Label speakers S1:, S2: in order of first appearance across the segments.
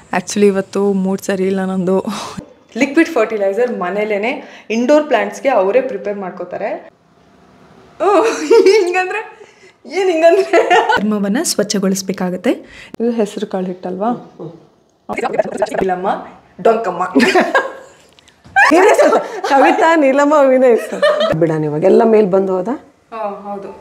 S1: Actually ಇವತ್ತು mood ಸರಿ ಇಲ್ಲ ನಂದು ಲಿಕ್ವಿಡ್ ಫರ್ಟಿಲೈಸರ್ ಮನೇಲೇ ಇಂಡೋರ್ ಪ್ಲಾಂಟ್ಸ್ಗೆ ಅವರೇ ಪ್ರಿಪೇರ್ ಮಾಡ್ಕೋತಾರೆ ಹಿಂಗಂದ್ರೆ ಏನು ಹಿಂಗಂದ್ರೆ ಚರ್ಮವನ್ನು ಸ್ವಚ್ಛಗೊಳಿಸ್ಬೇಕಾಗತ್ತೆ ಇದು ಹೆಸರು ಕಾಳು ಹಿಟ್ಟಲ್ವಾ ಇಲ್ಲಮ್ಮ ಡೊಂಕಮ್ಮ
S2: ಕವಿತಾ ನೀಲಮ್ಮ ವಿನಯ್ ಬಿಡ ಇವಾಗ ಎಲ್ಲ ಮೇಲ್ ಬಂದು ಹೋದ
S1: ಹೌದು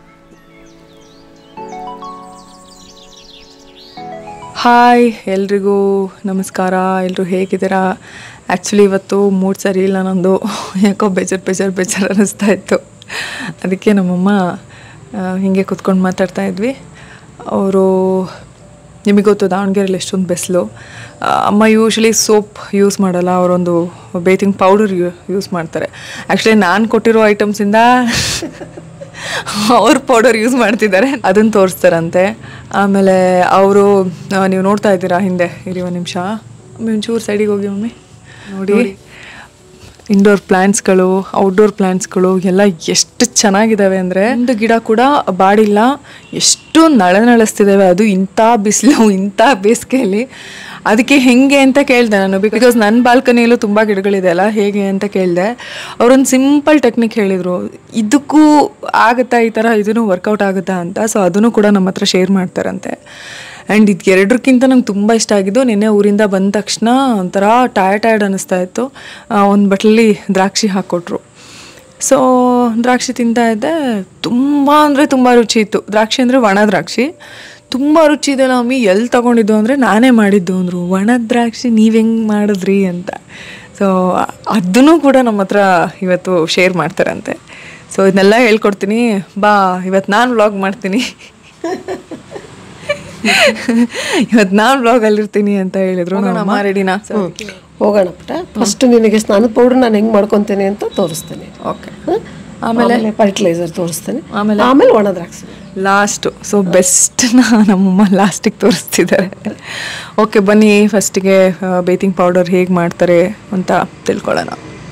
S1: ಹಾಯ್ ಎಲ್ರಿಗೂ ನಮಸ್ಕಾರ ಎಲ್ಲರೂ ಹೇಗಿದ್ದೀರಾ ಆ್ಯಕ್ಚುಲಿ ಇವತ್ತು ಮೂಡ್ ಸರಿ ಇಲ್ಲ ನಂದು ಯಾಕೋ ಬೇಜಾರು ಬೇಜಾರು ಬೇಜಾರು ಅನ್ನಿಸ್ತಾ ಇತ್ತು ಅದಕ್ಕೆ ನಮ್ಮಮ್ಮ ಆ, ಹಿಂಗೆ ಕುತ್ಕೊಂಡು ಮಾತಾಡ್ತಾ ಇದ್ವಿ ಅವರು ನಿಮಗೆ ಗೊತ್ತು ದಾವಣಗೆರೆಯಲ್ಲಿ ಎಷ್ಟೊಂದು ಬೆಸ್ಲು ಆ, ಅಮ್ಮ ಯೂಶ್ವಲಿ ಸೋಪ್ ಯೂಸ್ ಮಾಡಲ್ಲ ಅವರೊಂದು ಬೇತಿಂಗ್ ಪೌಡರ್ ಯೂಸ್ ಮಾಡ್ತಾರೆ ಆ್ಯಕ್ಚುಲಿ ನಾನು ಕೊಟ್ಟಿರೋ ಐಟಮ್ಸಿಂದ ಅವ್ರ ಪೌಡರ್ ಯೂಸ್ ಮಾಡ್ತಿದ್ದಾರೆ ಅದನ್ನು ತೋರಿಸ್ತಾರಂತೆ ಆಮೇಲೆ ಅವರು ನೀವು ನೋಡ್ತಾ ಇದ್ದೀರಾ ಹಿಂದೆ ಇರಿ ಒಂದು ನಿಮಿಷ ಒಂಚೂರು ಸೈಡಿಗೆ ಹೋಗಿ ಮಮ್ಮಿ ನೋಡಿ ಇಂಡೋರ್ ಪ್ಲ್ಯಾಂಟ್ಸ್ಗಳು ಔಟ್ಡೋರ್ ಪ್ಲ್ಯಾಂಟ್ಸ್ಗಳು ಎಲ್ಲ ಎಷ್ಟು ಚೆನ್ನಾಗಿದ್ದಾವೆ ಅಂದರೆ ಒಂದು ಗಿಡ ಕೂಡ ಬಾಡಿಲ್ಲ ಎಷ್ಟು ನಳನಳಿಸ್ತಿದ್ದಾವೆ ಅದು ಇಂಥ ಬಿಸಿಲು ಇಂಥ ಬೇಸಿಗೆಯಲ್ಲಿ ಅದಕ್ಕೆ ಹೆಂಗೆ ಅಂತ ಕೇಳಿದೆ ನಾನು ಬಿಕಾಸ್ ನನ್ನ ಬಾಲ್ಕನಿಯಲ್ಲೂ ತುಂಬ ಗಿಡಗಳಿದೆ ಅಲ್ಲ ಹೇಗೆ ಅಂತ ಕೇಳಿದೆ ಅವರೊಂದು ಸಿಂಪಲ್ ಟೆಕ್ನಿಕ್ ಹೇಳಿದರು ಇದಕ್ಕೂ ಆಗುತ್ತಾ ಈ ಥರ ಇದನ್ನು ವರ್ಕೌಟ್ ಆಗುತ್ತಾ ಅಂತ ಸೊ ಅದನ್ನು ಕೂಡ ನಮ್ಮ ಹತ್ರ ಶೇರ್ ಮಾಡ್ತಾರಂತೆ ಆ್ಯಂಡ್ ಇದು ಎರಡಕ್ಕಿಂತ ನಂಗೆ ತುಂಬ ಇಷ್ಟ ಆಗಿದ್ದು ನಿನ್ನೆ ಊರಿಂದ ಬಂದ ತಕ್ಷಣ ಒಂಥರ ಟಯರ್ಡ್ ಟಯರ್ಡ್ ಅನ್ನಿಸ್ತಾ ಇತ್ತು ಒಂದು ಬಟ್ಲಲ್ಲಿ ದ್ರಾಕ್ಷಿ ಹಾಕ್ಕೊಟ್ರು ಸೊ ದ್ರಾಕ್ಷಿ ತಿಂತಾ ಇದ್ದೆ ತುಂಬ ಅಂದರೆ ತುಂಬ ರುಚಿ ಇತ್ತು ದ್ರಾಕ್ಷಿ ಅಂದರೆ ಒಣ ದ್ರಾಕ್ಷಿ ತುಂಬ ರುಚಿ ಇದೆ ಮಮ್ಮಿ ಎಲ್ಲಿ ತೊಗೊಂಡಿದ್ದು ಅಂದರೆ ನಾನೇ ಮಾಡಿದ್ದು ಅಂದರು ಒಣ ದ್ರಾಕ್ಷಿ ನೀವು ಹೆಂಗೆ ಮಾಡಿದ್ರಿ ಅಂತ ಸೊ ಅದನ್ನು ಕೂಡ ನಮ್ಮ ಹತ್ರ ಇವತ್ತು ಶೇರ್ ಮಾಡ್ತಾರಂತೆ ಸೊ ಇದನ್ನೆಲ್ಲ ಹೇಳ್ಕೊಡ್ತೀನಿ ಬಾ ಇವತ್ತು ನಾನು ವ್ಲಾಗ್ ಮಾಡ್ತೀನಿ ಇವತ್ತು ನಾನು ವ್ಲಾಗಲ್ಲಿರ್ತೀನಿ ಅಂತ ಹೇಳಿದ್ರು ನಮ್ಮ ರೆಡಿನಾ
S2: ಹೋಗೋಣ ಪುಟ್ಟ ಫಸ್ಟ್ ನಿನಗೆ ಸ್ನಾನದ ಪೌಡರ್ ನಾನು ಹೆಂಗೆ ಮಾಡ್ಕೊತೇನೆ ಅಂತ ತೋರಿಸ್ತೇನೆ
S1: ಓಕೆ
S2: ಆಮೇಲೆ ಫರ್ಟಿಲೈಸರ್ ತೋರಿಸ್ತೇನೆ
S1: ಆಮೇಲೆ?
S2: ಆಮೇಲೆ ಒಣ ದ್ರಾಕ್ಷಿ
S1: ಲಾಸ್ಟು ಸೊ ಬೆಸ್ಟ್ನ ನಮ್ಮಮ್ಮ ಲಾಸ್ಟಿಗೆ ತೋರಿಸ್ತಿದ್ದಾರೆ ಓಕೆ ಬನ್ನಿ ಫಸ್ಟಿಗೆ ಬೇತಿಂಗ್ ಪೌಡರ್ ಹೇಗೆ ಮಾಡ್ತಾರೆ ಅಂತ ತಿಳ್ಕೊಳ್ಳೋಣ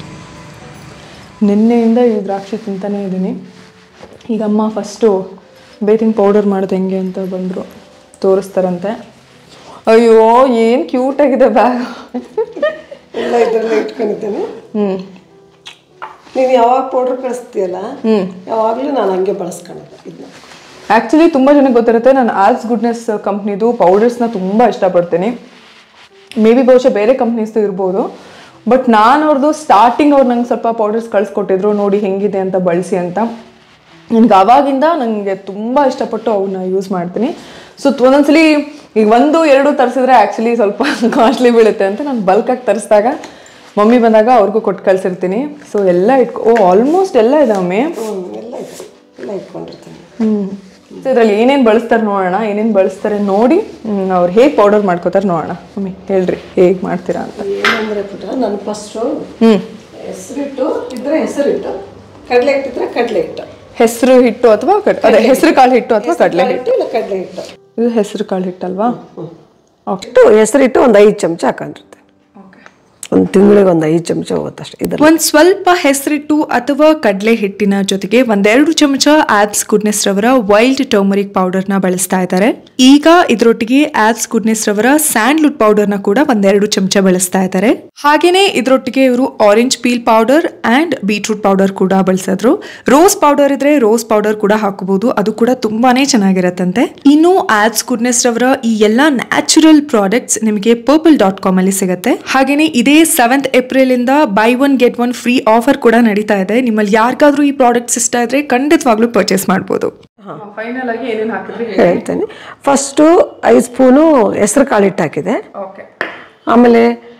S1: ನಿನ್ನೆಯಿಂದ ಈ ದ್ರಾಕ್ಷಿ ತಿಂತಾನೇ ಇದ್ದೀನಿ ಈಗ ಅಮ್ಮ ಫಸ್ಟು ಬೇತಿಂಗ್ ಪೌಡರ್ ಮಾಡೋದು ಹೆಂಗೆ ಅಂತ ಬಂದರು ತೋರಿಸ್ತಾರಂತೆ ಅಯ್ಯೋ ಏನು ಕ್ಯೂಟಾಗಿದೆ ಬ್ಯಾಗ್
S2: ಎಲ್ಲ ಇದರಲ್ಲೇ ಇಟ್ಕೊಂಡಿದ್ದೇನೆ
S1: ಹ್ಞೂ
S2: ನೀನು ಯಾವಾಗ ಪೌಡರ್ ಕಳಿಸ್ತೀಯಲ್ಲ ಯಾವಾಗಲೂ ನಾನು ಹಂಗೆ ಬಳಸ್ಕೊಳ್ಳೋದು ಇದನ್ನ
S1: ಆ್ಯಕ್ಚುಲಿ ತುಂಬ ಜನಕ್ಕೆ ಗೊತ್ತಿರುತ್ತೆ ನಾನು ಆಲ್ಸ್ ಗುಡ್ನೆಸ್ ಕಂಪ್ನಿದು ಪೌಡರ್ಸ್ನ ತುಂಬ ಇಷ್ಟಪಡ್ತೀನಿ ಮೇ ಬಿ ಬಹುಶಃ ಬೇರೆ ಕಂಪ್ನೀಸ್ದು ಇರ್ಬೋದು ಬಟ್ ನಾನು ಅವ್ರದ್ದು ಸ್ಟಾರ್ಟಿಂಗ್ ಅವ್ರು ನಂಗೆ ಸ್ವಲ್ಪ ಪೌಡರ್ಸ್ ಕಳಿಸ್ಕೊಟ್ಟಿದ್ರು ನೋಡಿ ಹೆಂಗಿದೆ ಅಂತ ಬಳಸಿ ಅಂತ ನನಗೆ ಅವಾಗಿಂದ ನನಗೆ ತುಂಬ ಇಷ್ಟಪಟ್ಟು ಅವನ್ನ ಯೂಸ್ ಮಾಡ್ತೀನಿ ಸೊ ಒಂದೊಂದ್ಸಲಿ ಈಗ ಒಂದು ಎರಡು ತರಿಸಿದ್ರೆ ಆ್ಯಕ್ಚುಲಿ ಸ್ವಲ್ಪ ಕಾಸ್ಟ್ಲಿ ಬೀಳುತ್ತೆ ಅಂತ ನಾನು ಬಲ್ಕಾಗಿ ತರಿಸಿದಾಗ ಮಮ್ಮಿ ಬಂದಾಗ ಅವ್ರಿಗೂ ಕೊಟ್ಟು ಕಳಿಸಿರ್ತೀನಿ ಸೊ ಎಲ್ಲ ಇಟ್ಕೊ ಓ ಆಲ್ಮೋಸ್ಟ್ ಎಲ್ಲ ಇದೆ ಮಮ್ಮಿ
S2: ಹ್ಞೂ ಎಲ್ಲ ಇದೆ ಎಲ್ಲ ಇಟ್ಕೊಂಡಿರ್ತೀನಿ
S1: ಹ್ಮ್ ಸೊ ಇದ್ರಲ್ಲಿ ಏನೇನು ಬಳಸ್ತಾರೆ ನೋಡೋಣ ಏನೇನು ಬಳಸ್ತಾರೆ ನೋಡಿ ಹ್ಮ್, ಅವ್ರು ಹೇಗೆ ಪೌಡರ್ ಮಾಡ್ಕೋತಾರೆ ನೋಡೋಣ ಮಮ್ಮಿ ಹೇಳ್ರಿ ಹೇಗೆ ಮಾಡ್ತೀರಾ ಅಂತ
S2: ಏನಂದರೆ ಪುಟ್ಟ ನಾನು ಫಸ್ಟು
S1: ಹ್ಞೂ
S2: ಹೆಸರಿಟ್ಟು ಇದ್ರೆ ಹೆಸರಿಟ್ಟು ಕಡಲೆ ಹಿಟ್ಟಿದ್ರೆ ಕಡಲೆ ಹಿಟ್ಟು
S1: ಹೆಸರು ಹಿಟ್ಟು ಅಥವಾ ಕಡ್ ಅದೇ ಹೆಸರು ಕಾಳು ಹಿಟ್ಟು ಅಥವಾ ಕಡಲೆ ಹಿಟ್ಟು
S2: ಹಿಟ್ಟು ಇಲ್ಲ ಕಡಲೆ ಹಿಟ್ಟು
S1: ಇದು ಹೆಸರು ಕಾಳು ಹಿಟ್ಟಲ್ವಾ ಓಕೆ
S2: ಇಟ್ಟು ಹೆಸರಿಟ್ಟು ಒಂದು ಐದು ಚಮಚ ಹಾಕೊಂಡಿರ್ತೇನೆ ಒಂದು ತಿಂಗಳಿಗೆ ಒಂದು ಐದು ಚಮಚ ಹೋಗುತ್ತಷ್ಟೇ ಇದ್ರ
S1: ಒಂದು ಸ್ವಲ್ಪ ಹೆಸರಿಟ್ಟು ಅಥವಾ ಕಡಲೆ ಹಿಟ್ಟಿನ ಜೊತೆಗೆ ಒಂದೆರಡು ಚಮಚ ಆಬ್ಸ್ ಗುಡ್ನೆಸ್ ರವರ ವೈಲ್ಡ್ ಟರ್ಮರಿಕ್ ಪೌಡರ್ನ ಬಳಸ್ತಾ ಇದ್ದಾರೆ ಈಗ ಇದರೊಟ್ಟಿಗೆ ಆಬ್ಸ್ ಗುಡ್ನೆಸ್ ರವರ ಸ್ಯಾಂಡ್ಲುಡ್ ಪೌಡರ್ನ ಕೂಡ ಒಂದೆರಡು ಚಮಚ ಬಳಸ್ತಾ ಇದ್ದಾರೆ ಹಾಗೇನೆ ಇದರೊಟ್ಟಿಗೆ ಇವರು orange peel powder and beetroot powder ಕೂಡ ಬಳಸಿದ್ರು ರೋಸ್ ಪೌಡರ್ ಇದ್ರೆ ರೋಸ್ ಪೌಡರ್ ಕೂಡ ಹಾಕಬಹುದು ಅದು ಕೂಡ ತುಂಬಾನೇ ಚೆನ್ನಾಗಿರತ್ತಂತೆ ಇನ್ನು ಆಬ್ಸ್ ಗುಡ್ನೆಸ್ ರವರ ಈ ಎಲ್ಲಾ ನ್ಯಾಚುರಲ್ ಪ್ರಾಡಕ್ಟ್ಸ್ ನಿಮಗೆ ಪರ್ಪಲ್ ಡಾಟ್ ಕಾಮ್ ಅಲ್ಲಿ ಸಿಗುತ್ತೆ ಹಾಗೇನೆ ಇದೇ ಸೆವೆಂತ್ ಏಪ್ರಿಲ್ ಇಂದ buy one get one free offer ಕೂಡ ನಡೀತಾ ಇದೆ ನಿಮ್ಮಲ್ಲಿ ಯಾರಿಗಾದ್ರೂ ಈ ಪ್ರಾಡಕ್ಟ್ಸ್ ಇಷ್ಟ ಇದ್ರೆ ಖಂಡಿತವಾಗ್ಲೂ ಪರ್ಚೇಸ್ ಮಾಡ್ಬೋದು ಫೈನಲ್ ಆಗಿ ಏನೇನು ಹಾಕಿದ್ರಿ
S2: ಹೇಳ್ತೇನೆ ಫಸ್ಟು ಐದು ಸ್ಪೂನು ಹೆಸರು ಕಾಳು ಹಿಟ್ಟು ಹಾಕಿದೆ
S1: ಓಕೆ
S2: ಆಮೇಲೆ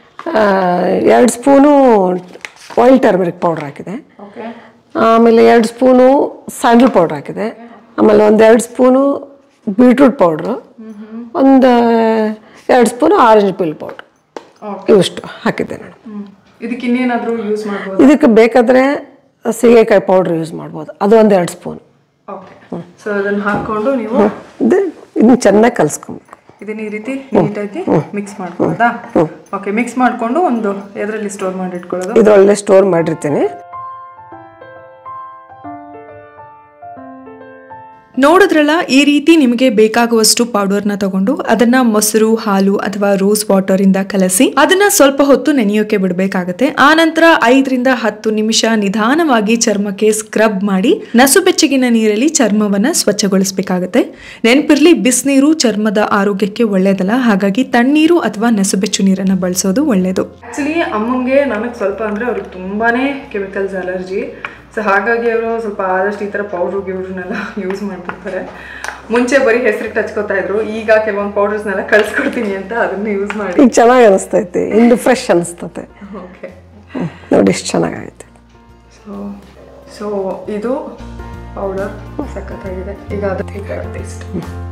S2: ಎರಡು ಸ್ಪೂನು ಆಯಿಲ್ ಟರ್ಮರಿಕ್ ಪೌಡ್ರ್ ಹಾಕಿದೆ
S1: ಓಕೆ
S2: ಆಮೇಲೆ ಎರಡು ಸ್ಪೂನು ಸ್ಯಾಂಡಲ್ ಪೌಡ್ರ್ ಹಾಕಿದೆ ಆಮೇಲೆ ಒಂದೆರಡು ಸ್ಪೂನು ಬೀಟ್ರೂಟ್ ಪೌಡ್ರು ಒಂದು ಎರಡು ಸ್ಪೂನು ಆರೆಂಜ್ ಪೀಲ್ ಪೌಡ್ರ್ ಇವಿಷ್ಟು ಹಾಕಿದ್ದೆ ನಾನು
S1: ಇದಕ್ಕೆ ಇನ್ನೇನಾದ್ರೂ ಯೂಸ್ ಮಾಡ್ಬೋದು
S2: ಇದಕ್ಕೆ ಬೇಕಾದರೆ ಸೀಗೆಕಾಯಿ ಪೌಡ್ರ್ ಯೂಸ್ ಮಾಡ್ಬೋದು ಅದು ಒಂದು ಎರಡು ಸ್ಪೂನ್
S1: ಓಕೆ ಸೊ ಅದನ್ನ ಹಾಕೊಂಡು ನೀವು
S2: ಇದು ಇದನ್ನ ಚೆನ್ನಾಗಿ ಕಲಿಸ್ಕೊಬೇಕು
S1: ಇದನ್ನ ಈ ರೀತಿ ನೀಟಾಗಿ ಮಿಕ್ಸ್ ಮಾಡ್ಕೊಳ್ಳೋದಾ ಓಕೆ ಮಿಕ್ಸ್ ಮಾಡ್ಕೊಂಡು ಒಂದು ಎದರಲ್ಲಿ ಸ್ಟೋರ್ ಮಾಡಿ ಇಟ್ಕೊಳ್ಳೋದು
S2: ಇದರೊಳಗೆ ಸ್ಟೋರ್ ಮಾಡಿರ್ತೀನಿ
S1: ನೋಡಿದ್ರಲ್ಲ ಈ ರೀತಿ ನಿಮಗೆ ಬೇಕಾಗುವಷ್ಟು ಪೌಡರ್ನ ತಗೊಂಡು ಅದನ್ನ ಮೊಸರು ಹಾಲು ಅಥವಾ ರೋಸ್ ವಾಟರ್ ಇಂದ ಕಲಸಿ ಅದನ್ನ ಸ್ವಲ್ಪ ಹೊತ್ತು ನೆನೆಯೋಕೆ ಬಿಡಬೇಕಾಗತ್ತೆ ಆ ನಂತರ ಐದರಿಂದ ಹತ್ತು ನಿಮಿಷ ನಿಧಾನವಾಗಿ ಚರ್ಮಕ್ಕೆ ಸ್ಕ್ರಬ್ ಮಾಡಿ ನಸು ಬೆಚ್ಚಗಿನ ನೀರಲ್ಲಿ ಚರ್ಮವನ್ನ ಸ್ವಚ್ಛಗೊಳಿಸಬೇಕಾಗತ್ತೆ ನೆನಪಿರ್ಲಿ ಬಿಸಿನೀರು ಚರ್ಮದ ಆರೋಗ್ಯಕ್ಕೆ ಒಳ್ಳೇದಲ್ಲ ಹಾಗಾಗಿ ತಣ್ಣೀರು ಅಥವಾ ನಸುಬೆಚ್ಚು ನೀರನ್ನ ಬಳಸೋದು ಒಳ್ಳೇದು ಆಕ್ಚುಲಿ ಅಮ್ಮಂಗೆ ನನಗೆ ಸ್ವಲ್ಪ ಅಂದ್ರೆ ಅವ್ರಿಗೆ ತುಂಬಾನೇ ಕೆಮಿಕಲ್ಸ್ ಅಲರ್ಜಿ ಸೊ ಹಾಗಾಗಿ ಅವರು ಸ್ವಲ್ಪ ಆದಷ್ಟು ಈ ಥರ ಪೌಡ್ರು ಗಿವ್ಡ್ರನ್ನೆಲ್ಲ ಯೂಸ್ ಮಾಡ್ತಿರ್ತಾರೆ ಮುಂಚೆ ಬರೀ ಹೆಸರಿಗೆ ಹಚ್ಕೋತಾ ಇದ್ರು ಈಗ ಕೆಲವೊಂದು ಪೌಡರ್ಸ್ನೆಲ್ಲ ಕಳ್ಸ್ಕೊಡ್ತೀನಿ ಅಂತ ಅದನ್ನ ಯೂಸ್ ಮಾಡಿ
S2: ಈಗ ಚೆನ್ನಾಗಿ ಅನಿಸ್ತೈತಿ ಇಂದು ಫ್ರೆಶ್ ಅನಿಸ್ತತೆ
S1: ಓಕೆ
S2: ನೋಡಿ ಎಷ್ಟು ಚೆನ್ನಾಗೈತೆ
S1: ಸೊ ಸೊ ಇದು ಪೌಡರ್ ಸಖತ್ತಾಗಿದೆ ಈಗ ಅದು ಹೇಗಾಗುತ್ತೆ ಇಷ್ಟು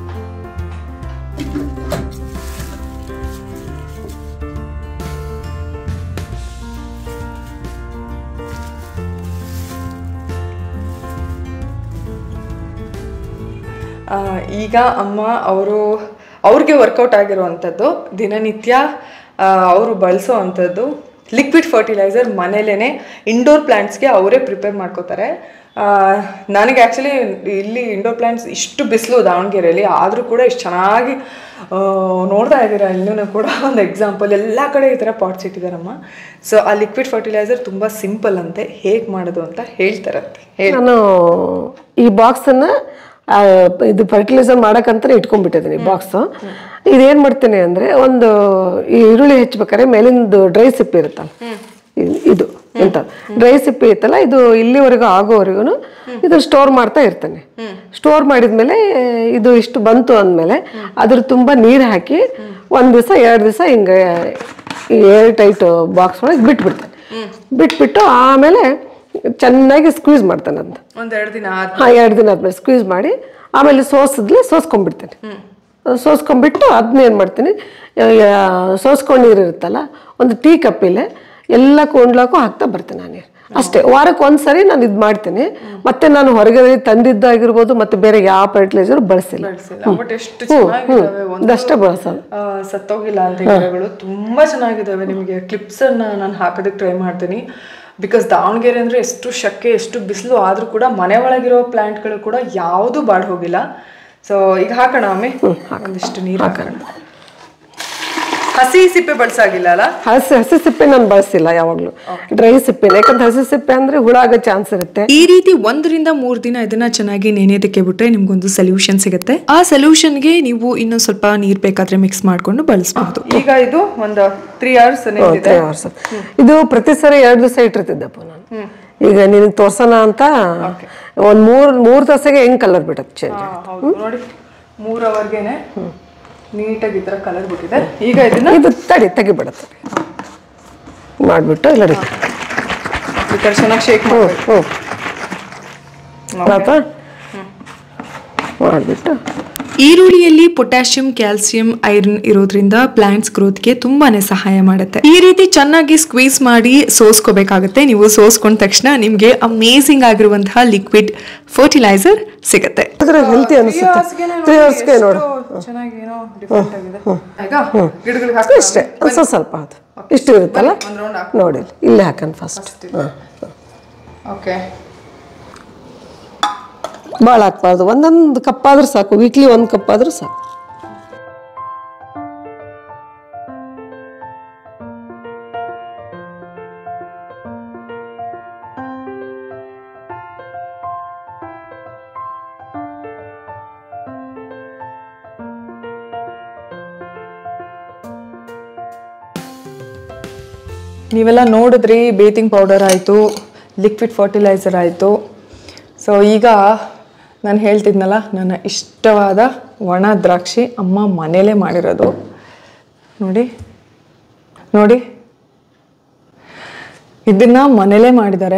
S1: ಆ, ಈಗ ಅಮ್ಮ ಅವರು ಅವ್ರಿಗೆ ವರ್ಕೌಟ್ ಆಗಿರುವಂಥದ್ದು ದಿನನಿತ್ಯ ಅವರು ಬಳಸೋ ಅಂಥದ್ದು ಲಿಕ್ವಿಡ್ ಫರ್ಟಿಲೈಸರ್ ಮನೇಲೇ ಇಂಡೋರ್ ಪ್ಲ್ಯಾಂಟ್ಸ್ಗೆ ಅವರೇ ಪ್ರಿಪೇರ್ ಮಾಡ್ಕೋತಾರೆ ಆ, ನನಗೆ ಆ್ಯಕ್ಚುಲಿ ಇಲ್ಲಿ ಇಂಡೋರ್ ಪ್ಲ್ಯಾಂಟ್ಸ್ ಇಷ್ಟು ಬಿಸಿಲು ದಾವಣಗೆರೆಯಲ್ಲಿ ಆದರೂ ಕೂಡ ಇಷ್ಟು ಚೆನ್ನಾಗಿ ಆ, ನೋಡ್ತಾ ಇದ್ದೀರಾ ಇಲ್ಲೂ ಕೂಡ ಒಂದು ಎಕ್ಸಾಂಪಲ್ ಎಲ್ಲ ಕಡೆ ಈ ಥರ ಪಾಟ್ಸ್ ಇಟ್ಟಿದ್ದಾರಮ್ಮ ಸೊ ಆ ಲಿಕ್ವಿಡ್ ಫರ್ಟಿಲೈಸರ್ ತುಂಬ ಸಿಂಪಲ್ ಅಂತೆ ಹೇಗೆ ಮಾಡೋದು ಅಂತ ಹೇಳ್ತಾರಂತೆ ಹೇಳಿ
S2: ನಾನು ಈ ಬಾಕ್ಸನ್ನು ಇದು ಫರ್ಟಿಲೈಸರ್ ಮಾಡಕ್ಕಂತ ಇಟ್ಕೊಂಡ್ಬಿಟ್ಟಿದ್ದೀನಿ ಬಾಕ್ಸ್ ಇದೇನು ಮಾಡ್ತೀನಿ ಅಂದರೆ ಒಂದು ಈ ಈರುಳ್ಳಿ ಹೆಚ್ಚಬೇಕಾದ್ರೆ ಮೇಲಿಂದು ಡ್ರೈ ಸಿಪ್ಪೆ ಇರುತ್ತಲ್ಲ ಇ- ಇದು ಎಂತ ಡ್ರೈ ಸಿಪ್ಪೆ ಇತ್ತಲ್ಲ ಇದು ಇಲ್ಲಿವರೆಗೂ ಆಗೋವರೆಗೂ ಇದು ಸ್ಟೋರ್ ಮಾಡ್ತಾ ಇರ್ತೇನೆ ಸ್ಟೋರ್ ಮಾಡಿದ್ಮೇಲೆ ಇದು ಇಷ್ಟು ಬಂತು ಅಂದಮೇಲೆ ಅದ್ರ ತುಂಬ ನೀರು ಹಾಕಿ ಒಂದು ದಿವಸ ಎರಡು ದಿವಸ ಹಿಂಗೆ ಏರ್ ಟೈಟ್ ಬಾಕ್ಸ್ ಒಳಗೆ ಬಿಟ್ಬಿಡ್ತೇನೆ ಬಿಟ್ಬಿಟ್ಟು ಆಮೇಲೆ ಚೆನ್ನಾಗಿ ಸ್ಕ್ವೀಸ್ ಮಾಡ್ತಾನೆ ಅದನ್ನ
S1: ಒಂದೆರಡು ದಿನ ಆದ
S2: ಹಾಂ ಎರಡು ದಿನ ಆದ್ಮೇಲೆ ಸ್ಕ್ವೀಸ್ ಮಾಡಿ ಆಮೇಲೆ ಸೋಸಿದ್ಲೆ ಸೋಸ್ಕೊಂಡ್ಬಿಡ್ತೀನಿ ಸೋಸ್ಕೊಂಡ್ಬಿಟ್ಟು ಅದನ್ನ ಏನು ಮಾಡ್ತೀನಿ ಸೋಸ್ಕೊಂಡು ನೀರು ಇರುತ್ತಲ್ಲ ಒಂದು ಟೀ ಕಪ್ಪಿಲೆ ಎಲ್ಲ ಕೊಂಡ್ಲಾಕು ಹಾಕ್ತಾ ಬರ್ತೀನಿ ನಾನು ನೀರು ಅಷ್ಟೇ ವಾರಕ್ಕೆ ಒಂದ್ಸರಿ ನಾನು ಇದು ಮಾಡ್ತೀನಿ ಮತ್ತೆ ನಾನು ಹೊರಗಡೆ ತಂದಿದ್ದಾಗಿರ್ಬೋದು ಮತ್ತೆ ಬೇರೆ ಯಾವ ಫರ್ಟಿಲೈಸರ್ ಬಳಸಿಲ್ಲ
S1: ಬಟ್ ಎಷ್ಟು ಚೆನ್ನಾಗಿದ್ದಾವೆ ಒಂದು
S2: ಇದಷ್ಟೇ ಬಳಸೋದು
S1: ಆ, ಸತ್ತೋಗಿಲ್ಲ ಅಂತ ಈ ಗಿಡಗಳು ತುಂಬಾ ಚೆನ್ನಾಗಿದ್ದಾವೆ ನಿಮಗೆ ಕ್ಲಿಪ್ಸ್ ಅನ್ನ ನಾನು ಹಾಕೋದಕ್ಕೆ ಟ್ರೈ ಮಾಡ್ತೀನಿ ಬಿಕಾಸ್ ದಾವಣಗೆರೆ ಅಂದ್ರೆ ಎಷ್ಟು ಶಕ್ಕೆ ಎಷ್ಟು ಬಿಸಿಲು ಆದ್ರೂ ಕೂಡ ಮನೆ ಒಳಗಿರೋ ಪ್ಲಾಂಟ್ಗಳು ಕೂಡ ಯಾವುದು ಬಾಡ್ ಹೋಗಿಲ್ಲ ಸೊ ಈಗ ಹಾಕೋಣ ಒಮ್ಮೆ ಒಂದಿಷ್ಟು ನೀರು ಹಾಕೋಣ ಹಸಿ ಸಿಪ್ಪೆ ಬಳಸಾಗಿಲ್ಲ ಅಲ್ಲ
S2: ಹಸಿ ಹಸಿ ಸಿಪ್ಪೆ ನಾನು ಬಳಸಿಲ್ಲ ಯಾವಾಗಲೂ ಡ್ರೈ ಸಿಪ್ಪೆನೆ ಯಾಕಂದ್ರೆ ಹಸಿ ಸಿಪ್ಪೆ ಅಂದ್ರೆ ಹುಳ ಆಗೋ ಚಾನ್ಸ್ ಇರುತ್ತೆ
S1: ಈ ರೀತಿ ಒಂದರಿಂದ ಮೂರು ದಿನ ಇದನ್ನ ಚೆನ್ನಾಗಿ ನೆನೆಯೋದಕ್ಕೆ ಬಿಟ್ರೆ ನಿಮ್ಗೊಂದು ಸೊಲ್ಯೂಷನ್ ಸಿಗುತ್ತೆ ಆ ಸೊಲ್ಯೂಷನ್ಗೆ ನೀವು ಇನ್ನೊಂದು ಸ್ವಲ್ಪ ನೀರ್ ಬೇಕಾದ್ರೆ ಮಿಕ್ಸ್ ಮಾಡ್ಕೊಂಡು ಬಳಸಬಹುದು ಈಗ ಇದು ಒಂದು ತ್ರೀ ಅವರ್ಸ್
S2: ತ್ರೀ ಅವರ್ಸ್ ಇದು ಪ್ರತಿ ಸರಿ ಎರಡು ದಿವಸ ಇಟ್ಟಿರ್ತಿದ್ದಪ್ಪ ನಾನು ಈಗ ನಿನಗೆ ತೋರ್ಸೋಣ ಅಂತ ಒಂದ್ ಮೂರ್ ಮೂರ್ ತಾಸಿಗೆ ಹೆಂಗ್ ಕಲರ್ ಬಿಡತ್ತೆ ಚೇಂಜ್
S1: ಹೌದು ನೋಡಿ ಮೂರ್ ಅವರ್ಗೆನೆ ನೀಟಾಗಿ ಈ ತರ ಕಲರ್ ಬಿಟ್ಟಿದೆ ಈಗ ಇದನ್ನ
S2: ಇದು ತಡಿ ತೆಗಿಬಿಡತ್ತೆ ಮಾಡ್ಬಿಟ್ಟು ಇಲ್ಲ ರೀ
S1: ಈ ತರ ಚೆನ್ನಾಗಿ ಶೇಕ್
S2: ಹ್ಞೂ
S1: ಮಾಡಿ
S2: ಹ್ಞೂ ಆಯ್ತಾ ಮಾಡಿಬಿಟ್ಟು
S1: ಈರುಳ್ಳಿಯಲ್ಲಿ ಪೊಟ್ಯಾಷಿಯಂ ಕ್ಯಾಲ್ಸಿಯಂ ಐರನ್ ಇರೋದ್ರಿಂದ ಪ್ಲಾಂಟ್ಸ್ ಗ್ರೋತ್ಗೆ ತುಂಬಾನೇ ಸಹಾಯ ಮಾಡುತ್ತೆ ಈ ರೀತಿ ಚೆನ್ನಾಗಿ ಸ್ಕ್ವೀಸ್ ಮಾಡಿ ಸೋಸ್ಕೋಬೇಕಾಗುತ್ತೆ ನೀವು ಸೋಸ್ಕೊಂಡ ತಕ್ಷಣ ನಿಮ್ಗೆ ಅಮೇಸಿಂಗ್ ಆಗಿರುವಂತಹ ಲಿಕ್ವಿಡ್ ಫರ್ಟಿಲೈಸರ್ ಸಿಗುತ್ತೆ
S2: ಅದ್ರ ಹೆಲ್ತಿ ಅನಿಸುತ್ತೆ ತ್ರೀ ಅವರ್ಸ್ಗೆ ನೋಡು
S1: ಚೆನ್ನಾಗಿ ಏನೋ ಡಿಫ್ರೆಂಟ್ ಆಗಿದೆ ಈಗ ಗಿಡಗಳಿಗೆ
S2: ಇಷ್ಟೇ ಒಂದು ಸ್ವಲ್ಪ ಸ್ವಲ್ಪ ಅದು ಇಷ್ಟು ಇರುತ್ತಲ್ಲ ನೋಡಿ ಇಲ್ಲೇ ಹಾಕೋಣ ಫಸ್ಟ್ ಹಾಂ
S1: ಓಕೆ
S2: ಭಾಳ ಹಾಕ್ಬಾರ್ದು ಒಂದೊಂದು ಕಪ್ ಆದ್ರೂ ಸಾಕು ವೀಕ್ಲಿ ಒಂದು ಕಪ್ ಆದ್ರೂ ಸಾಕು
S1: ನೀವೆಲ್ಲ ನೋಡಿದ್ರಿ ಬೇತಿಂಗ್ ಪೌಡರ್ ಆಯಿತು ಲಿಕ್ವಿಡ್ ಫರ್ಟಿಲೈಸರ್ ಆಯಿತು ಸೊ ಈಗ ನಾನು ಹೇಳ್ತಿದ್ನಲ್ಲ ನನ್ನ ಇಷ್ಟವಾದ ಒಣ ದ್ರಾಕ್ಷಿ ಅಮ್ಮ ಮನೇಲೇ ಮಾಡಿರೋದು ನೋಡಿ ನೋಡಿ ಇದನ್ನ ಮನೇಲೇ ಮಾಡಿದ್ದಾರೆ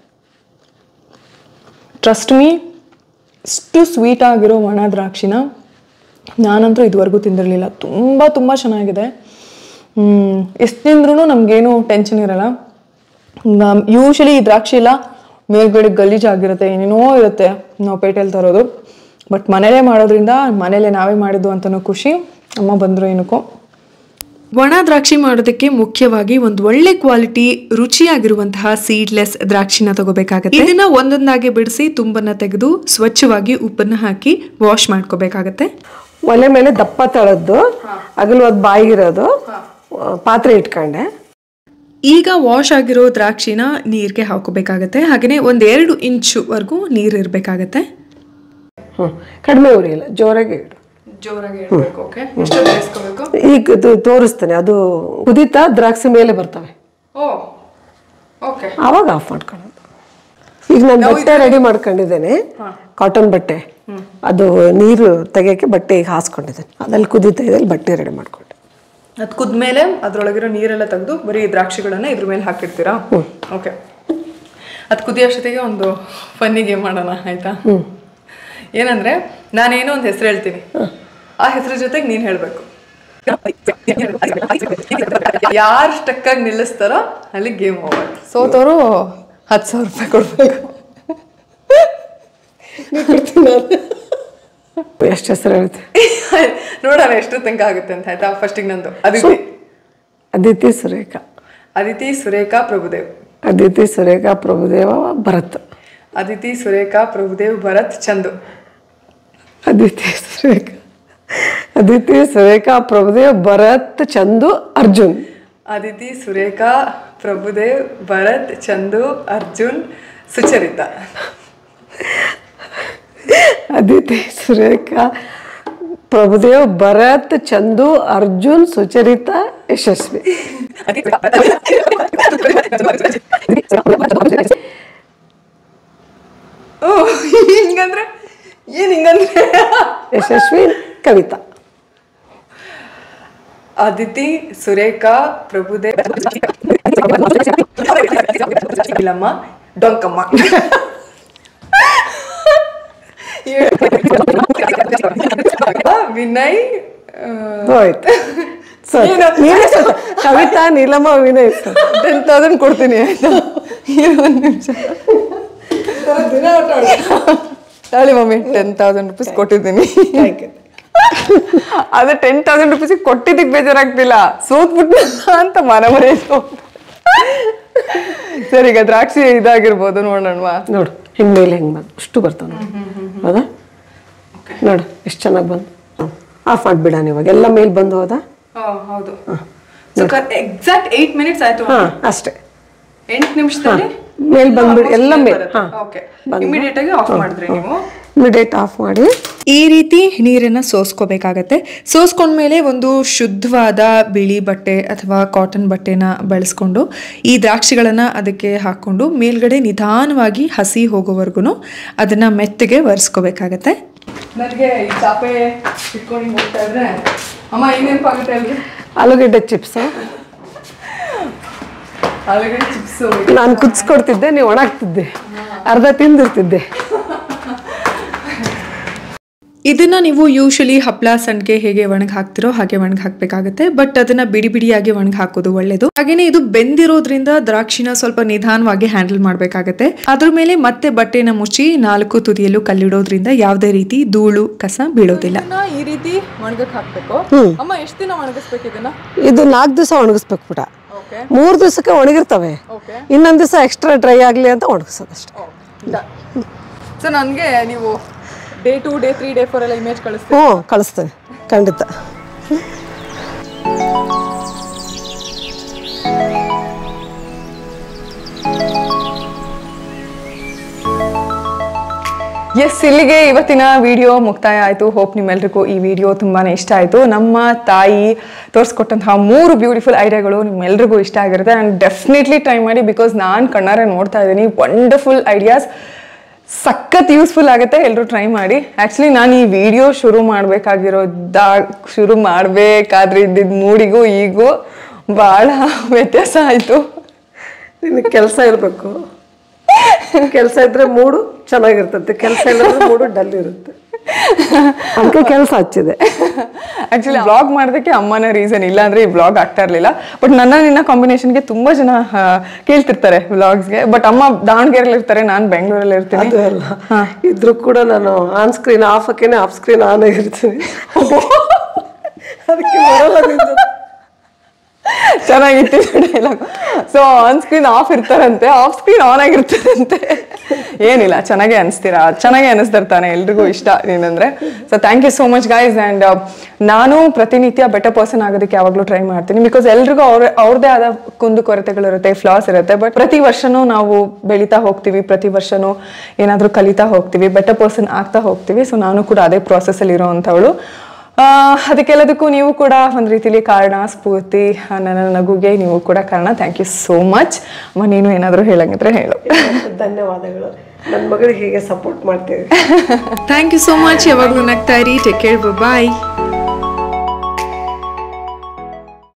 S1: ಟ್ರಸ್ಟ್ ಮೀ ಇಷ್ಟು ಸ್ವೀಟ್ ಆಗಿರೋ ಒಣ ದ್ರಾಕ್ಷಿನ ನಾನಂತೂ ಇದುವರೆಗೂ ತಿಂದಿರಲಿಲ್ಲ ತುಂಬ ತುಂಬ ಚೆನ್ನಾಗಿದೆ ಎಷ್ಟು ತಿಂದ್ರೂ ನಮಗೇನು ಟೆನ್ಷನ್ ಇರಲ್ಲ ಯೂಶಲಿ ಈ ದ್ರಾಕ್ಷಿ ಎಲ್ಲ ಮೇಲ್ಗಡೆ ಗಲೀಜಾಗಿರುತ್ತೆ ಏನೇನೋ ಇರುತ್ತೆ ನಾವು ಪೇಟೆಯಲ್ಲಿ ತರೋದು ಬಟ್ ಮನೇಲೇ ಮಾಡೋದ್ರಿಂದ ಮನೇಲೇ ನಾವೇ ಮಾಡಿದ್ದು ಅಂತನೂ ಖುಷಿ ಅಮ್ಮ ಬಂದರು ಏನಕ್ಕೋ
S3: ಒಣ ದ್ರಾಕ್ಷಿ ಮಾಡೋದಕ್ಕೆ ಮುಖ್ಯವಾಗಿ ಒಂದು ಒಳ್ಳೆ ಕ್ವಾಲಿಟಿ ರುಚಿಯಾಗಿರುವಂತಹ ಸೀಡ್ಲೆಸ್ ದ್ರಾಕ್ಷಿನ ತಗೋಬೇಕಾಗತ್ತೆ ಇದನ್ನ ಒಂದೊಂದಾಗಿ ಬಿಡಿಸಿ ತುಂಬನ್ನ ತೆಗೆದು ಸ್ವಚ್ಛವಾಗಿ ಉಪ್ಪನ್ನ ಹಾಕಿ ವಾಶ್ ಮಾಡ್ಕೋಬೇಕಾಗತ್ತೆ
S2: ಒಲೆ ಮೇಲೆ ದಪ್ಪ ತಳದ್ದು ಅಗಲವಾದ ಬಾಯಿಗಿರೋದು ಪಾತ್ರೆ ಇಟ್ಕೊಂಡೆ
S3: ಈಗ ವಾಶ್ ಆಗಿರೋ ದ್ರಾಕ್ಷಿನ ನೀರಿಗೆ ಹಾಕೋಬೇಕಾಗತ್ತೆ ಹಾಗೆಯೇ ಒಂದೆರಡು ಇಂಚುವರೆಗೂ ನೀರು ಇರಬೇಕಾಗತ್ತೆ
S2: ಹ್ಞೂ ಕಡಿಮೆ ಉರಿಯಿಲ್ಲ ಜೋರಾಗಿ ಇಡು
S1: ಜೋರಾಗಿ ಹೇಳ್ಬೇಕು ಓಕೆ ಎಷ್ಟು ಬೇಯಿಸ್ಕೋಬೇಕು
S2: ಈಗ ಇದು ತೋರಿಸ್ತೇನೆ ಅದು ಕುದೀತಾ ದ್ರಾಕ್ಷಿ ಮೇಲೆ ಬರ್ತವೆ
S1: ಓ ಓಕೆ
S2: ಆವಾಗ ಆಫ್ ಮಾಡ್ಕೊಳ್ಳೋದು ಈಗ ನಾನು ಬಟ್ಟೆ ರೆಡಿ ಮಾಡ್ಕೊಂಡಿದ್ದೇನೆ ಕಾಟನ್ ಬಟ್ಟೆ ಅದು ನೀರು ತೆಗಿಯೋಕ್ಕೆ ಬಟ್ಟೆ ಈಗ ಹಾಸ್ಕೊಂಡಿದ್ದೇನೆ ಅದಲ್ಲಿ ಕುದೀತಾ ಇದೆ ಅಲ್ಲಿ ಬಟ್ಟೆ ರೆಡಿ ಮಾಡ್ಕೊಂಡೆ
S1: ಅದು ಕುದ್ಮೇಲೆ ಅದ್ರೊಳಗಿರೋ ನೀರೆಲ್ಲ ತೆಗೆದು ಬರೀ ದ್ರಾಕ್ಷಿಗಳನ್ನ ಇದ್ರ ಮೇಲೆ ಹಾಕಿಡ್ತೀರಾ ಓಕೆ ಅದು ಕುದಿಯೋಷ್ಟೊತ್ತಿಗೆ ಒಂದು ಫನ್ನಿ ಗೇಮ್ ಮಾಡೋಣ ಆಯ್ತಾ ಏನಂದ್ರೆ ನಾನೇನೋ ಒಂದು ಹೆಸರು ಹೇಳ್ತೀನಿ ಆ ಹೆಸರು ಜೊತೆಗೆ ನೀನು ಹೇಳಬೇಕು ಯಾರು ಸ್ಟಕ್ಕಾಗಿ ನಿಲ್ಲಿಸ್ತಾರೋ ಅಲ್ಲಿ ಗೇಮ್ ಓವರ್ ಸೋತವರು ಹತ್ತು ಸಾವಿರ ರೂಪಾಯಿ ಕೊಡ್ಬೇಕು
S2: ಎಷ್ಟು ಹೆಸರು ಹೇಳ್ತೆ
S1: ನೋಡೋಣ ಎಷ್ಟು ತನಕ ಆಗುತ್ತೆ ಅಂತ ಆಯ್ತಾ ಫಸ್ಟಿಗೆ ನಂದು ಅದಿತಿ
S2: ಅದಿತಿ ಸುರೇಖಾ
S1: ಅದಿತಿ ಸುರೇಖಾ ಪ್ರಭುದೇವ್
S2: ಅದಿತಿ ಸುರೇಖಾ ಪ್ರಭುದೇವ ಭರತ್
S1: ಅದಿತಿ ಸುರೇಖಾ ಪ್ರಭುದೇವ್ ಭರತ್ ಚಂದು
S2: ಅದಿತಿ ಸುರೇಖಾ ಅದಿತಿ ಸುರೇಖಾ ಪ್ರಭುದೇವ್ ಭರತ್ ಚಂದು ಅರ್ಜುನ್
S1: ಅದಿತಿ ಸುರೇಖಾ ಪ್ರಭುದೇವ್ ಭರತ್ ಚಂದು ಅರ್ಜುನ್ ಸುಚರಿತಾ
S2: ಅದಿತಿ ಸುರೇಖಾ ಪ್ರಭುದೇವ್ ಭರತ್ ಚಂದು ಅರ್ಜುನ್ ಸುಚರಿತಾ ಯಶಸ್ವಿ
S1: ಓ ಹಿಂಗಂದ್ರೆ ಏನ್ ಹಿಂಗಂದ್ರೆ
S2: ಯಶಸ್ವಿ ಕವಿತಾ
S1: ಅದಿತಿ ಸುರೇಖಾ ಪ್ರಭುದೇವ್ ಇಲ್ಲಮ್ಮ ಡೊಂಕಮ್ಮ ವಿನಯ್ ಆ,
S2: ಹೋಯ್ತು ಸರಿ. ನೀವೇ ಸ್ವಲ್ಪ Kavitha Neelamma Vinay sir
S1: ten thousand ಕೊಡ್ತೀನಿ ಆಯ್ತಾ ಇರು ಒಂದು ನಿಮಿಷ ತಾಳಿ ಮಮ್ಮಿ ಟೆನ್ ತೌಸಂಡ್ ರುಪೀಸ್ ಕೊಟ್ಟಿದ್ದೀನಿ ಅದೇ ಟೆನ್ ತೌಸಂಡ್ ರುಪೀಸ್ ಕೊಟ್ಟಿದ್ದಕ್ಕೆ ಬೇಜಾರಾಗ್ತಿಲ್ಲ ಸೋತ್ಬಿಟ್ಟು ಅಂತ ಮನ ಮರೆಯೋದು ಸರಿ ಈಗ ದ್ರಾಕ್ಷಿ ಇದಾಗಿರ್ಬೋದು ನೋಡೋಣವಾ
S2: ನೋಡು ಹಿಂಗೆ ಮೇಲೆ ಹೆಂಗೆ ಬಂದು ಅಷ್ಟು ಬರ್ತಾವೆ ನೋಡಿ ಹೌದಾ ನೋಡು ಎಷ್ಟು ಚೆನ್ನಾಗಿ ಬಂದು ಆಫ್ ಮಾಡಿಬಿಡ ಇವಾಗ ಎಲ್ಲ ಮೇಲೆ ಬಂದು ಹೋದಾ
S1: ಹೌದು ಎಕ್ಸಾಕ್ಟ್ ಏಟ್ ಮಿನಿಟ್ಸ್ ಆಯ್ತು
S2: ಹಾಂ ಅಷ್ಟೇ
S1: ಎಂಟು ನಿಮಿಷದಲ್ಲಿ
S2: ಮೇಲ್ ಬಂದ್ಬಿಡಿ ಎಲ್ಲ ಮೇಲ್ ಹಾಂ
S1: ಓಕೆ ಇಮಿಡಿಯೇಟ್ ಆಗಿ ಆಫ್ ಮಾಡಿದ್ರಿ ನೀವು
S2: ಇಮಿಡಿಯೇಟ್ ಆಫ್ ಮಾಡಿ
S3: ಈ ರೀತಿ ನೀರನ್ನು ಸೋಸ್ಕೋಬೇಕಾಗತ್ತೆ ಸೋಸ್ಕೊಂಡ್ಮೇಲೆ ಒಂದು ಶುದ್ಧವಾದ ಬಿಳಿ ಬಟ್ಟೆ ಅಥವಾ ಕಾಟನ್ ಬಟ್ಟೆನ ಬಳಸ್ಕೊಂಡು ಈ ದ್ರಾಕ್ಷಿಗಳನ್ನು ಅದಕ್ಕೆ ಹಾಕ್ಕೊಂಡು ಮೇಲ್ಗಡೆ ನಿಧಾನವಾಗಿ ಹಸಿ ಹೋಗೋವರೆಗೂ ಅದನ್ನು ಮೆತ್ತಗೆ ಒರೆಸ್ಕೋಬೇಕಾಗತ್ತೆ
S1: ನನಗೆ ಈ ಚಾಪೆ ಇಟ್ಕೊಂಡು ಹೋಗ್ತಾ ಇದ್ರೆ ಅಮ್ಮ ಏನ್ ನೆನಪಾಗುತ್ತೆ ಅಲ್ರಿ
S2: ಆಲೂಗೆಡ್ಡೆ ಚಿಪ್ಸು
S1: ಆಲೂಗಡ್ಡೆ ಚಿಪ್ಸು
S2: ನಾನು ಕುದಿಸ್ಕೊಡ್ತಿದ್ದೆ ನೀವು ಒಣಗ್ತಿದ್ದೆ ಅರ್ಧ ತಿಂದಿರ್ತಿದ್ದೆ
S3: ಇದನ್ನ ನೀವು ಯೂಶಲಿ ಹಪ್ಪಳ ಸಂಡಿಗೆ ಹೇಗೆ ಒಣಗಿ ಹಾಕ್ತಿರೋ ಹಾಗೆ ಒಣಗಿ ಹಾಕಬೇಕಾಗುತ್ತೆ ಬಟ್ ಅದನ್ನ ಬಿಡಿ ಬಿಡಿಯಾಗಿ ಒಣಗಿ ಹಾಕೋದು ಒಳ್ಳೇದು ಹಾಗೇನೆ ಇದು ಬೆಂದಿರೋದ್ರಿಂದ ದ್ರಾಕ್ಷಿನ ಸ್ವಲ್ಪ ನಿಧಾನವಾಗಿ ಹ್ಯಾಂಡಲ್ ಮಾಡಬೇಕಾಗತ್ತೆ ಅದ್ರ ಮೇಲೆ ಮತ್ತೆ ಬಟ್ಟೆನ ಮುಚ್ಚಿ ನಾಲ್ಕು ತುದಿಯಲ್ಲೂ ಕಲ್ಲಿಡೋದ್ರಿಂದ ಯಾವುದೇ ರೀತಿ ಧೂಳು ಕಸ ಬೀಳೋದಿಲ್ಲ
S1: ಈ ರೀತಿ ಒಣಗಕ್ ಹಾಕ್ಬೇಕು ಅಮ್ಮ ಎಷ್ಟು ದಿನ ಒಣಗಿಸ್ಬೇಕು ಇದನ್ನ
S2: ಇದು ನಾಲ್ಕು ದಿವಸ ಒಣಗಿಸ್ಬೇಕು ಬಿಡ
S1: ಓಕೆ
S2: ಮೂರು ದಿವಸಕ್ಕೆ ಒಣಗಿರ್ತವೆ
S1: ಓಕೆ
S2: ಇನ್ನೊಂದು ದಿವಸ ಎಕ್ಸ್ಟ್ರಾ ಡ್ರೈ ಆಗಲಿ ಅಂತ ಒಣಗಿಸೋದಷ್ಟೇ
S1: ಸೊ ನನಗೆ ನೀವು day two day three day four ಎಲ್ಲ ಇಮೇಜ್ ಕಳಿಸ್ತೀವಿ
S2: ಹ್ಞೂ ಕಳಿಸ್ತೇನೆ ಖಂಡಿತ
S1: ಎಸ್ ಇಲ್ಲಿಗೆ ಇವತ್ತಿನ ವಿಡಿಯೋ ಮುಕ್ತಾಯ ಆಯಿತು ಹೋಪ್ ನಿಮ್ಮೆಲ್ರಿಗೂ ಈ ವಿಡಿಯೋ ತುಂಬಾ ಇಷ್ಟ ಆಯಿತು ನಮ್ಮ ತಾಯಿ ತೋರಿಸ್ಕೊಟ್ಟಂತಹ ಮೂರು ಬ್ಯೂಟಿಫುಲ್ ಐಡಿಯಾಗಳು ನಿಮ್ಮೆಲ್ರಿಗೂ ಇಷ್ಟ ಆಗಿರುತ್ತೆ ಆ್ಯಂಡ್ ಡೆಫಿನೆಟ್ಲಿ ಟ್ರೈ ಮಾಡಿ ಬಿಕಾಸ್ ನಾನು ಕಣ್ಣಾರೆ ನೋಡ್ತಾ ಇದ್ದೀನಿ ವಂಡರ್ಫುಲ್ ಐಡಿಯಾಸ್ ಸಖತ್ ಯೂಸ್ಫುಲ್ ಆಗುತ್ತೆ ಎಲ್ಲರೂ ಟ್ರೈ ಮಾಡಿ ಆ್ಯಕ್ಚುಲಿ ನಾನು ಈ ವಿಡಿಯೋ ಶುರು ಮಾಡಬೇಕಾಗಿರೋದ ಶುರು ಮಾಡಬೇಕಾದ್ರೆ ಇದ್ದಿದ್ದ ಮೂಡಿಗೂ ಈಗೂ ಭಾಳ ವ್ಯತ್ಯಾಸ ಆಯಿತು
S2: ನಿನಗೆ ಕೆಲಸ ಇರಬೇಕು ಕೆಲಸ ಇದ್ರೆ ಮೂಡು ಚೆನ್ನಾಗಿರ್ತದೆ ಕೆಲಸ ಇಲ್ಲದ್ರೆ ಮೂಡು ಡಲ್ ಇರುತ್ತೆ ಅದಕ್ಕೆ ಕೆಲಸ ಹಚ್ಚಿದೆ
S1: ಆಕ್ಚುಲಿ ಬ್ಲಾಗ್ ಮಾಡೋದಕ್ಕೆ ಅಮ್ಮನ ರೀಸನ್ ಇಲ್ಲ ಅಂದ್ರೆ ಈ ಬ್ಲಾಗ್ ಆಗ್ತಾ ಇರಲಿಲ್ಲ ಬಟ್ ನನ್ನ ನಿನ್ನ ಕಾಂಬಿನೇಷನ್ಗೆ ತುಂಬಾ ಜನ ಆ, ಕೇಳ್ತಿರ್ತಾರೆ ವ್ಲಾಗ್ಸ್ಗೆ ಬಟ್ ಅಮ್ಮ ದಾವಣಗೆರೆಯಲ್ಲಿ ಇರ್ತಾರೆ ನಾನು ಬೆಂಗಳೂರಲ್ಲಿ ಇರ್ತೀನಿ
S2: ಅದು ಅಲ್ಲ ಇದ್ರೂ ಕೂಡ ನಾನು ಆನ್ ಸ್ಕ್ರೀನ್ ಆಫ್ ಹಾಕೇನೆ ಆಫ್ ಸ್ಕ್ರೀನ್ ಆನ್ ಆಗಿರ್ತೀನಿ ಅದಕ್ಕೆ ಬರಲ್ಲ ನಿನ್ ಜೊತೆ.
S1: ಚೆನ್ನಾಗಿತ್ತು dialogue so on screen off ಇರ್ತಾರಂತೆ ಆಫ್ ಸ್ಕ್ರೀನ್ ಆನ್ ಆಗಿರ್ತಾರಂತೆ ಏನಿಲ್ಲ ಚೆನ್ನಾಗೇ ಅನಿಸ್ತೀರಾ ಚೆನ್ನಾಗೇ ಅನಿಸ್ತಾರೆ ತಾನೆ ಎಲ್ರಿಗೂ ಇಷ್ಟ ಏನಂದ್ರೆ so thank you so much guys and ನಾನು ಪ್ರತಿನಿತ್ಯ ಬೆಟರ್ ಪರ್ಸನ್ ಆಗೋದಕ್ಕೆ ಯಾವಾಗಲೂ ಟ್ರೈ ಮಾಡ್ತೀನಿ ಬಿಕಾಸ್ ಎಲ್ರಿಗೂ ಅವ್ರ ಅವ್ರದ್ದೇ ಆದ ಕುಂದು ಕೊರತೆಗಳಿರುತ್ತೆ ಫ್ಲಾಸ್ ಇರುತ್ತೆ ಬಟ್ ಪ್ರತಿ ವರ್ಷನೂ ನಾವು ಬೆಳೀತಾ ಹೋಗ್ತೀವಿ ಪ್ರತಿ ವರ್ಷನೂ ಏನಾದರೂ ಕಲಿತಾ ಹೋಗ್ತೀವಿ ಬೆಟರ್ ಪರ್ಸನ್ ಆಗ್ತಾ ಹೋಗ್ತೀವಿ ಸೊ ನಾನು ಕೂಡ ಅದೇ ಪ್ರಾಸೆಸ್ಸಲ್ಲಿ ಇರೋವಂಥವಳು ಆ, ಅದಕ್ಕೆಲ್ಲದಕ್ಕೂ ನೀವು ಕೂಡ ಒಂದು ರೀತಿಲಿ ಕಾರಣ ಸ್ಫೂರ್ತಿ ಆ, ನನ್ನ ನಗುಗೆ ನೀವು ಕೂಡ ಕಾರಣ ಥ್ಯಾಂಕ್ ಯು ಸೋ ಮಚ್ ಅಮ್ಮ ನೀನು ಏನಾದರೂ ಹೇಳಂಗಿದ್ರೆ ಹೇಳು
S2: ಧನ್ಯವಾದಗಳು ನನ್ನ ಮಗಳಿಗೆ ಹೀಗೆ ಸಪೋರ್ಟ್ ಮಾಡ್ತೀವಿ
S3: ಥ್ಯಾಂಕ್ ಯು ಸೋ ಮಚ್ ಯಾವಾಗಲೂ ನಗ್ತಾ ಇರಿ ಟೇಕ್ ಕೇರ್ ಬಾಯ್